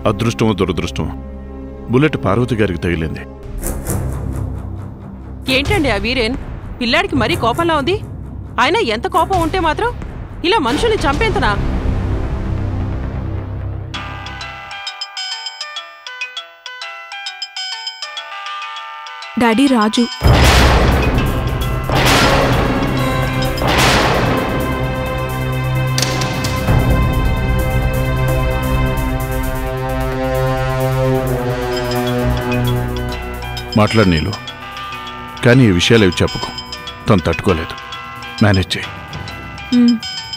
అదృష్టమో దురదృష్టమో bullet Parvati గారికి తగిలింది ఏంటండి ఆ వీరేన్ పిల్లాడికి మరీ కోపంలా ఉంది అయినా ఎంత కోపం ఉంటే మాత్రం ఇలా మనుషుల్ని చంపేంతనా డాడీ రాజు మాట్లాడు నీళ్ళు కానీ ఈ విషయాలు ఏవి చెప్పుకో తను తట్టుకోలేదు మేనేజ్ చేయి మ్.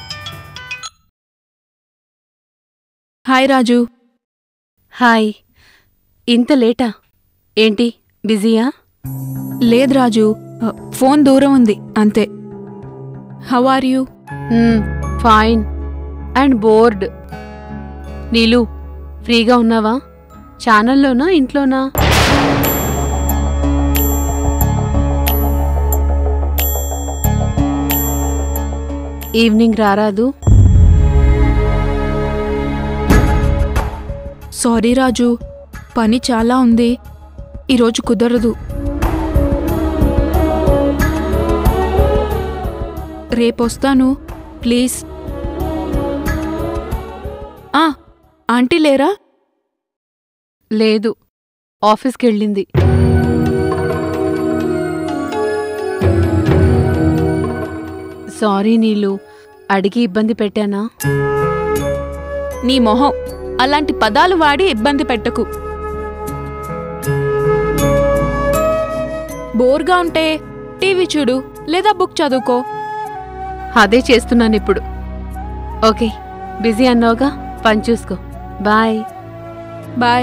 హాయ్ రాజు హాయ్ ఇంత లేటా ఏంటి బిజీయా లేదు రాజు అ, ఫోన్ దూరం ఉంది అంతే how are you hmm, fine and బోర్డ్ నీలు ఫ్రీగా ఉన్నావా ఛానల్లోనా ఇంట్లోనా ఈవినింగ్ రారాదు సారీ రాజు పని చాలా ఉంది ఈరోజు కుదరదు రేపొస్తాను ప్లీజ్ ఆ, ఆంటీ లేరా లేదు ఆఫీస్కి వెళ్ళింది సారీ నీలు అడిగి ఇబ్బంది పెట్టానా నీ మొహం అలాంటి పదాలు వాడి ఇబ్బంది పెట్టకు బోర్గా ఉంటే టీవీ చూడు లేదా బుక్ చదువుకో అదే చేస్తున్నాను ఇప్పుడు ఓకే బిజీ అన్నావుగా పని చూసుకో బాయ్ బాయ్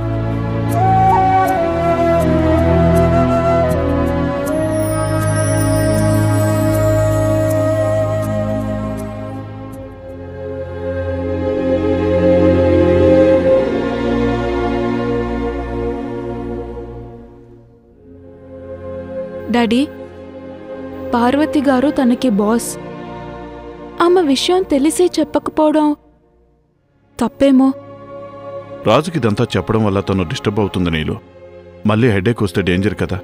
డాడీ పార్వతి గారు తనకి బాస్ ఆమె విషయం తెలిసి చెప్పకపోవడం తప్పేమో రాజుకి ఇదంతా చెప్పడం వల్ల తను డిస్టర్బ్ అవుతుంది నీళ్ళు మళ్ళీ హెడేక్ వస్తే డేంజర్ కదా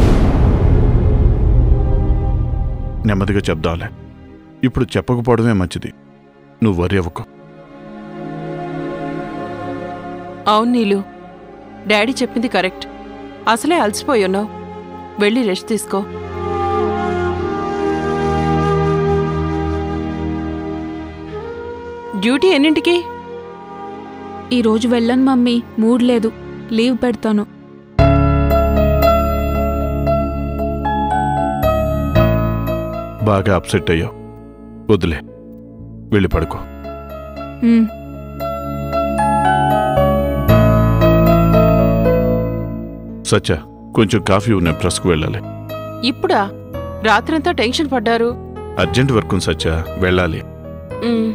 నెమ్మదిగా చెప్దాంలే ఇప్పుడు చెప్పకపోవడమే మంచిది నువ్వు వరి అవ్వకు అవును నీలు డాడీ చెప్పింది కరెక్ట్ అసలే అలసిపోయి ఉన్నావు వెళ్ళి రెస్ట్ తీసుకో డ్యూటీ ఎన్నింటికి ఈరోజు వెళ్ళను మమ్మీ మూడ్ లేదు లీవ్ పెడతాను బాగా అప్సెట్ అయ్యావు వదిలే వెళ్ళి పడుకో మ్, సచ్చా కొంచెం కాఫీ ఉన్న ప్రెస్కు వెళ్ళాలి ఇప్పుడా రాత్రంతా టెన్షన్ పడ్డారు అర్జెంట్ వర్క్ ఉంది సచ్చా వెళ్ళాలి ఉమ్,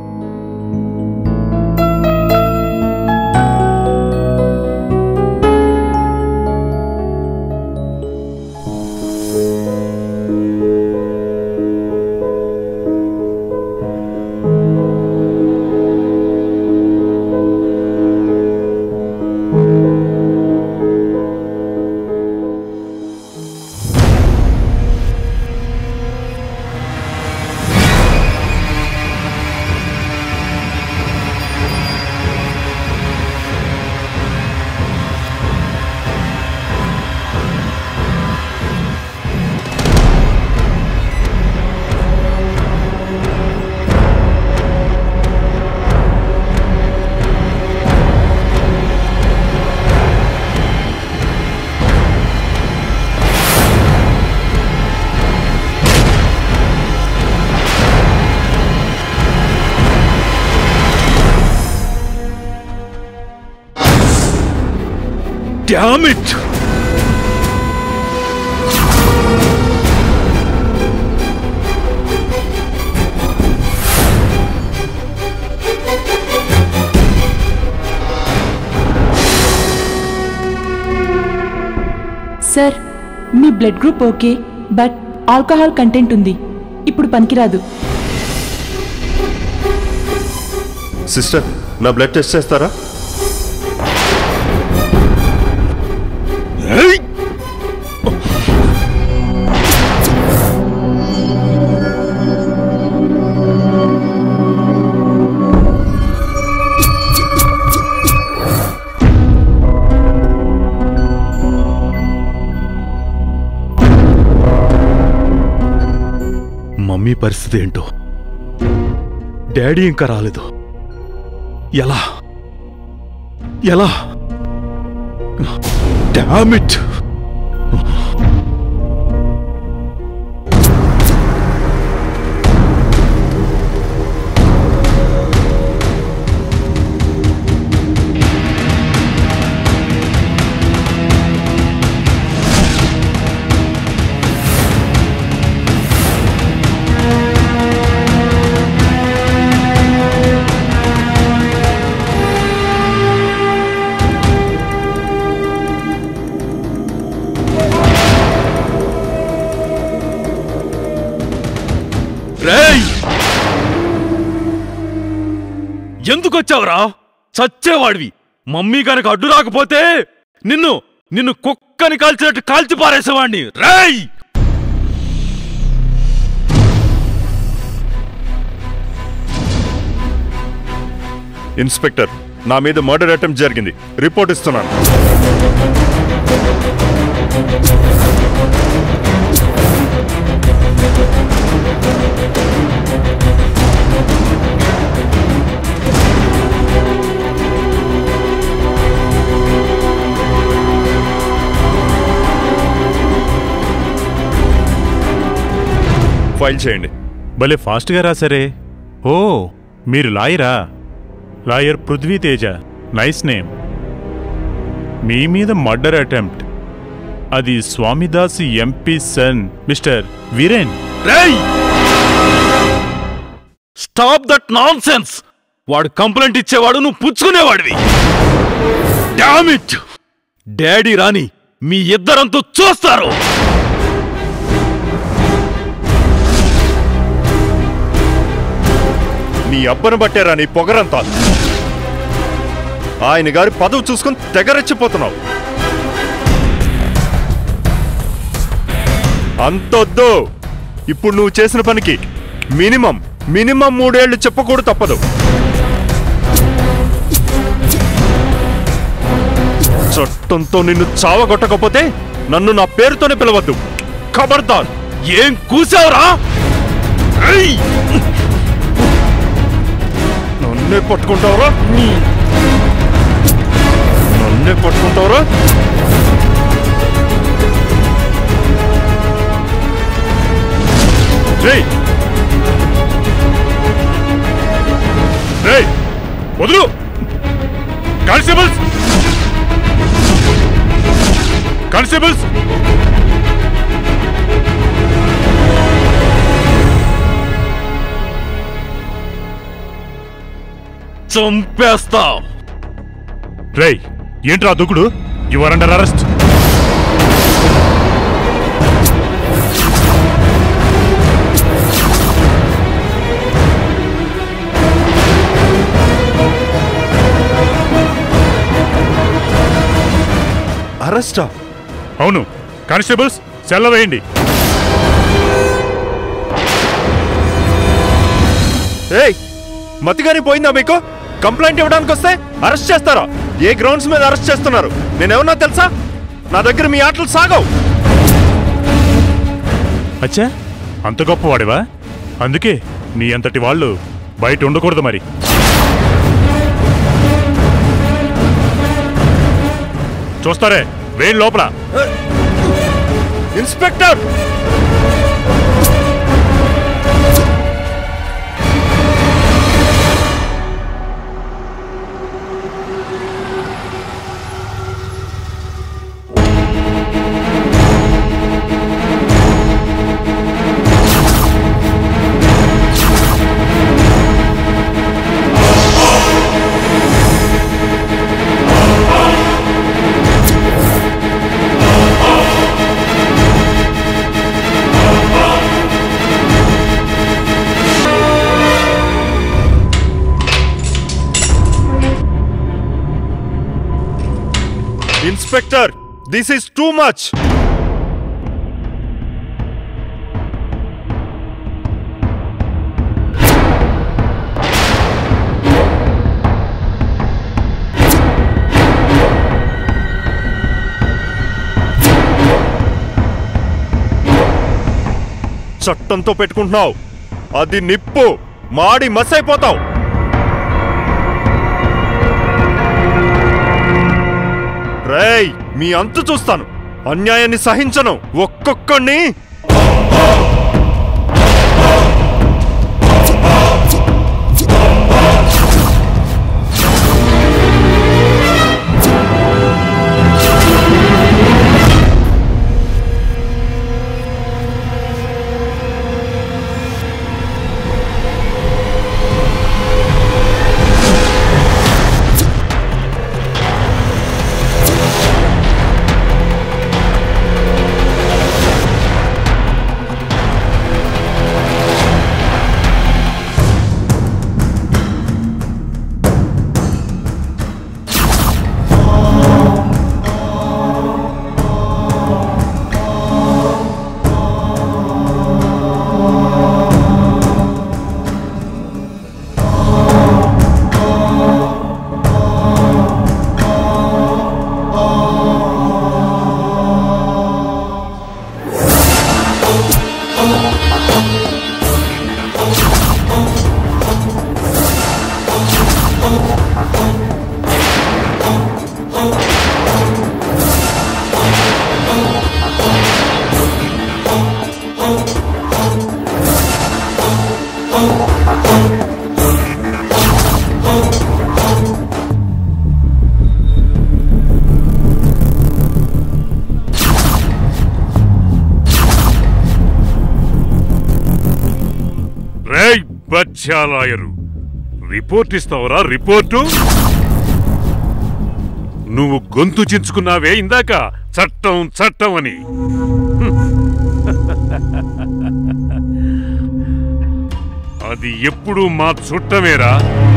Damn it! సార్ మీ blood group okay but alcohol content ఉంది ఇప్పుడు పనికిరాదు సిస్టర్ నా బ్లడ్ టెస్ట్ చేస్తారా ఏయ్! మమ్మీ పరిస్థితి ఏంటో డాడీ ఇంకా రాలేదు ఎలా ఎలా డామిట్ రేయ్ ఎందుకు వచ్చావురా చచ్చేవాడివి మమ్మీ కనుక అడ్డు రాకపోతే నిన్ను నిన్ను కుక్కని కాల్చినట్టు కాల్చి పారేసేవాడిని రేయ్ ఇన్స్పెక్టర్ నా మీద మర్డర్ అటెంప్ట్ జరిగింది రిపోర్ట్ ఇస్తున్నాను ఫైల్ చేయండి భలే ఫాస్ట్గా రాసరే ఓ మీరు లాయరా lawyer Prithvi Teja nice name మీ మీద మర్డర్ అటెంప్ట్ అది Swamidas MP son mister Veeren రేయ్ స్టాప్ దట్ నాన్ వాడు కంప్లైంట్ ఇచ్చేవాడు నువ్వు పుచ్చుకునేవాడివి డామిట్ డాడీ రాని మీ ఇద్దరంతో చూస్తారు నీ అబ్బను పట్టారా నీ పొగరంతా ఆయన గారి పదవి చూసుకొని తెగరెచ్చిపోతున్నావు అంతొద్దు ఇప్పుడు నువ్వు చేసిన పనికి మినిమం మినిమం మూడేళ్లు చెప్పకూడదు తప్పదు చట్టంతో నిన్ను చావగొట్టకపోతే నన్ను నా పేరుతోనే పిలవద్దు ఖబర్దార్ ఏం కూసావురా రేయ్! నన్నే పట్టుకుంటావరా నన్నే పట్టుకుంటావరా రేయ్ రేయ్ వదులు కానిస్టేబుల్స్ కానిస్టేబుల్స్ చంపేస్తా రేయ్ ఏంట్రా దూకుడు యువర్ అండర్ అరెస్ట్ అరెస్టా అవును కానిస్టేబుల్స్ సెల్ల వేయండి ఏయ్ మతిగాని పోయిందా మీకు కంప్లైంట్ ఇవ్వడానికి వస్తే అరెస్ట్ చేస్తారా ఏ గ్రౌండ్స్ మీద అరెస్ట్ చేస్తున్నారు నేనేమన్నా తెలుసా నా దగ్గర మీ ఆటలు సాగవు అచ్చా అంత గొప్పవాడివా అందుకే నీ అంతటి వాళ్ళు బయట ఉండకూడదు మరి చూస్తారే వేణి లోపల inspector inspector this is too much చట్టంతో పెట్టుకుంటున్నావు అది నిప్పు మాడి మసైపోతావు రేయ్ మీ అంతు చూస్తాను అన్యాయాన్ని సహించను ఒక్కొక్కడిని రేయ్ బచ్చాలాయరు రిపోర్ట్ ఇస్తావురా రిపోర్టు నువ్వు గొంతు చించుకున్నావే ఇందాక చట్టం చట్టం అని అది ఎప్పుడు మా చుట్టమేరా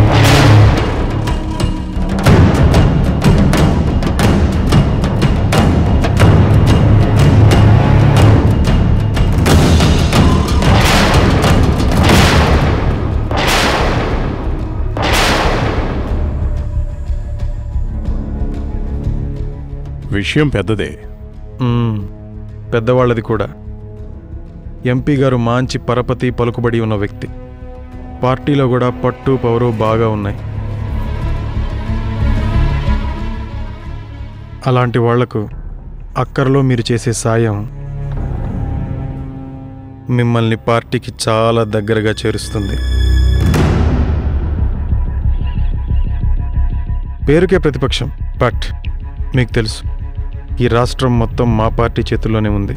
విషయం పెద్దదే మ్మ్. పెద్దవాళ్ళది కూడా ఎంపీ గారు మాంచి పరపతి పలుకుబడి ఉన్న వ్యక్తి పార్టీలో కూడా పట్టు పవరు బాగా ఉన్నాయి అలాంటి వాళ్లకు అక్కరలో మీరు చేసే సాయం మిమ్మల్ని పార్టీకి చాలా దగ్గరగా చేరుస్తుంది పేరుకే ప్రతిపక్షం బట్ మీకు తెలుసు ఈ రాష్ట్రం మొత్తం మా పార్టీ చేతుల్లోనే ఉంది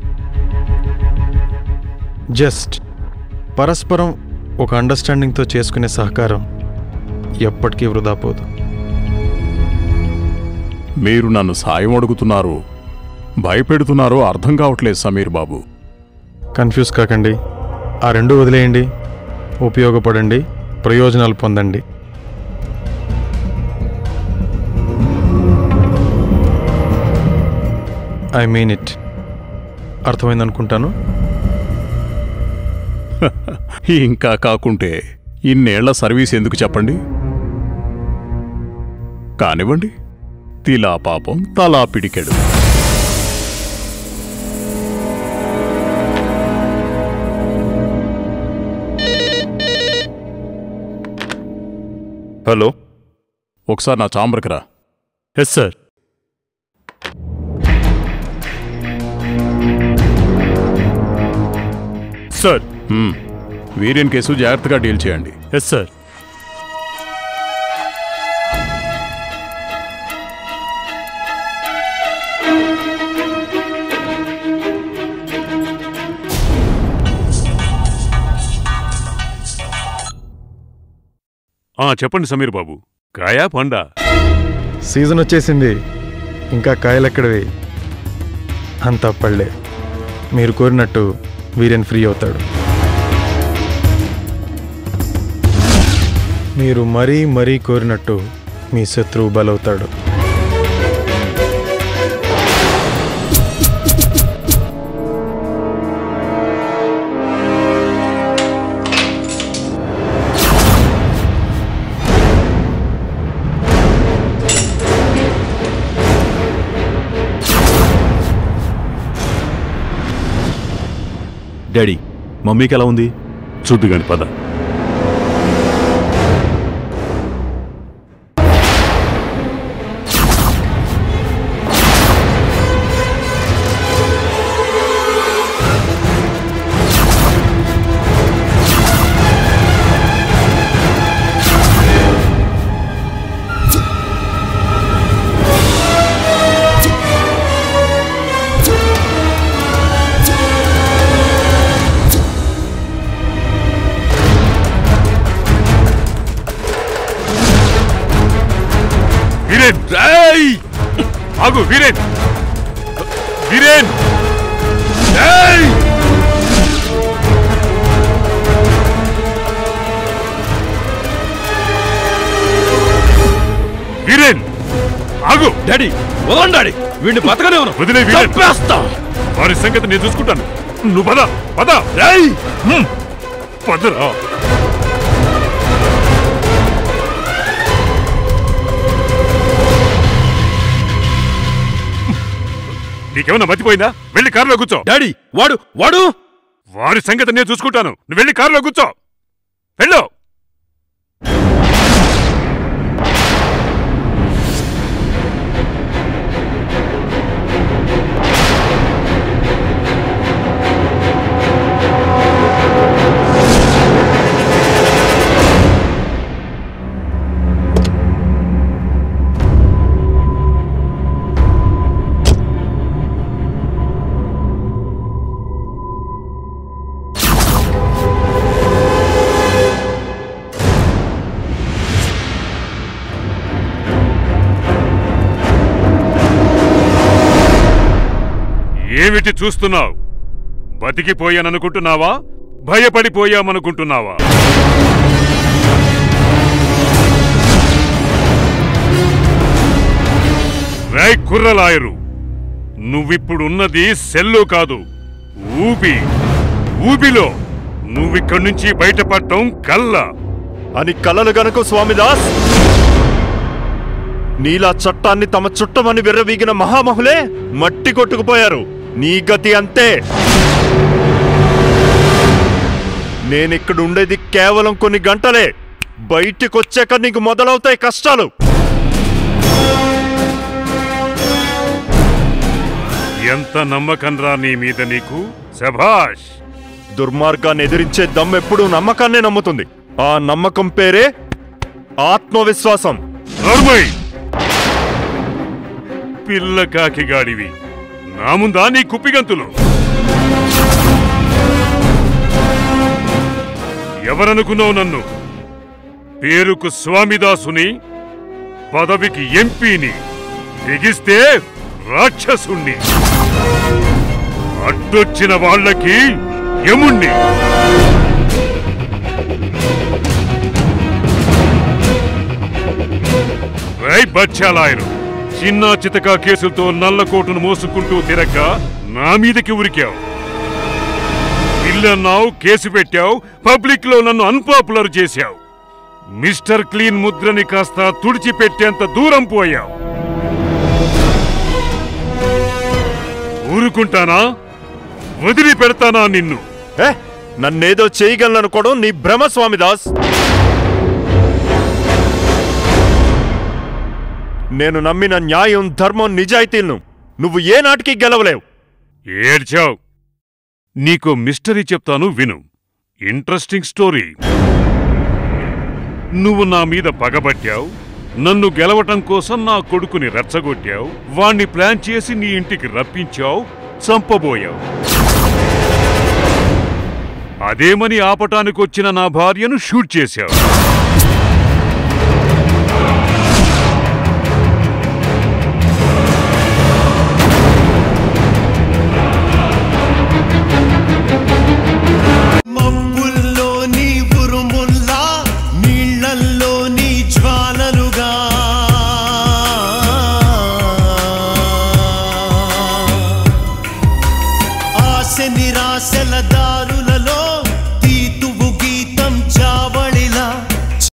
జస్ట్ పరస్పరం ఒక అండర్స్టాండింగ్తో చేసుకునే సహకారం ఎప్పటికీ వృధా పోదు మీరు నన్ను సాయం అడుగుతున్నారు భయపెడుతున్నారో అర్థం కావట్లేదు సమీర్ బాబు కన్ఫ్యూజ్ కాకండి ఆ రెండు వదిలేయండి ఉపయోగపడండి ప్రయోజనాలు పొందండి ఐ మీన్ ఇట్ అర్థమైందనుకుంటాను ఇంకా కాకుంటే ఇన్నేళ్ల సర్వీస్ ఎందుకు చెప్పండి కానివ్వండి తిలా పాపం తలా పిడికెడు హలో ఒకసారి నా చాంబర్కి రా ఎస్ సార్ సార్ హ్మ్. వీరియన్ కేసు జాగ్రత్తగా డీల్ చేయండి ఎస్ సార్ ఆ చెప్పండి సమీర్ బాబు కాయా పండా సీజన్ వచ్చేసింది ఇంకా కాయలెక్కడవి అంతా పళ్ళే మీరు కోరినట్టు వీరెన్ ఫ్రీ అవుతాడు మీరు మరీ మరీ కోరినట్టు మీ శత్రువు బలవుతాడు డాడీ మమ్మీకి ఎలా ఉంది చూద్దు గాని పద వీరేన్ రేయ్ ఆగు వీరేన్ వీరేన్ రేయ్ వీరేన్ ఆగు డాడీ వదలండి డాడీ వీడిని బతకనే ఉన్నాను వదిలే వీరేన్ చంపేస్తా వారి సంగతి నేను చూసుకుంటాను నువ్వు పద పద రేయ్ హ్మ్. పదరా నీకేమన్నా మతిపోయిందా వెళ్ళి కారులో కూర్చో డాడీ వాడు వాడు వారి సంగతి నేను చూసుకుంటాను నువ్వు వెళ్ళి కారులో కూర్చో వెళ్ళు ఏమిటి చూస్తున్నావు బతికిపోయాననుకుంటున్నావా భయపడిపోయామనుకుంటున్నావా రై కుర్రలాయరు నువ్విప్పుడున్నది సెల్లు కాదు ఊబి ఊబిలో నువ్విక్కడి నుంచి బయటపడటం కల్ల అని కలలు గనుక స్వామిదాస్ నీలా చట్టాన్ని తమ చుట్టమని విర్రవీగిన మహామహులే మట్టి కొట్టుకుపోయారు నీ గతి అంతే నేనిక్కడ ఉండేది కేవలం కొన్ని గంటలే బయటికొచ్చాక నీకు మొదలవుతాయి కష్టాలు ఎంత నమ్మకంరా నీ మీద నీకు శభాష్ దుర్మార్గాన్ని ఎదిరించే దమ్మెప్పుడూ నమ్మకాన్నే నమ్ముతుంది ఆ నమ్మకం పేరే ఆత్మవిశ్వాసం నోర్మయ్ పిల్ల కాకిగాడివి నా ముందా నీ కుప్పిగంతులు ఎవరనుకున్నావు నన్ను పేరుకు స్వామిదాసుని పదవికి ఎంపీని తెగిస్తే రాక్షసుణ్ణి అడ్డొచ్చిన వాళ్ళకి యముణ్ణి రై బచ్చాలాయరు చిన్న చితక కేసులతో నల్లకోటును మోసుకుంటూ తిరక్క నా మీదకి ఉరికావు ఇల్లన్నావు కేసు పెట్టావు పబ్లిక్ లో నన్ను అన్పాపులర్ చేశావు మిస్టర్ క్లీన్ ముద్రని కాస్త తుడిచిపెట్టేంత దూరం పోయావు ఊరుకుంటానా వదిలిపెడతానా నిన్ను ఏ నన్నేదో చేయగలననుకోవడం నీ భ్రమ స్వామిదాస్ నేను నమ్మిన న్యాయం ధర్మం నిజాయితీలను నువ్వు ఏ నాటికి గెలవలేవు ఏడ్చావు నీకు మిస్టరీ చెప్తాను విను ఇంట్రెస్టింగ్ స్టోరీ నువ్వు నా మీద పగబట్టావు నన్ను గెలవటం కోసం నా కొడుకుని రెచ్చగొట్టావు వాణ్ణి ప్లాన్ చేసి నీ ఇంటికి రప్పించావు చంపబోయావు అదేమని ఆపటానికొచ్చిన నా భార్యను షూట్ చేశావు మబ్బుల్లోని ఉరుముల్లా నీళ్లల్లోని జ్వాలలుగా ఆశ నిరాశల దారుల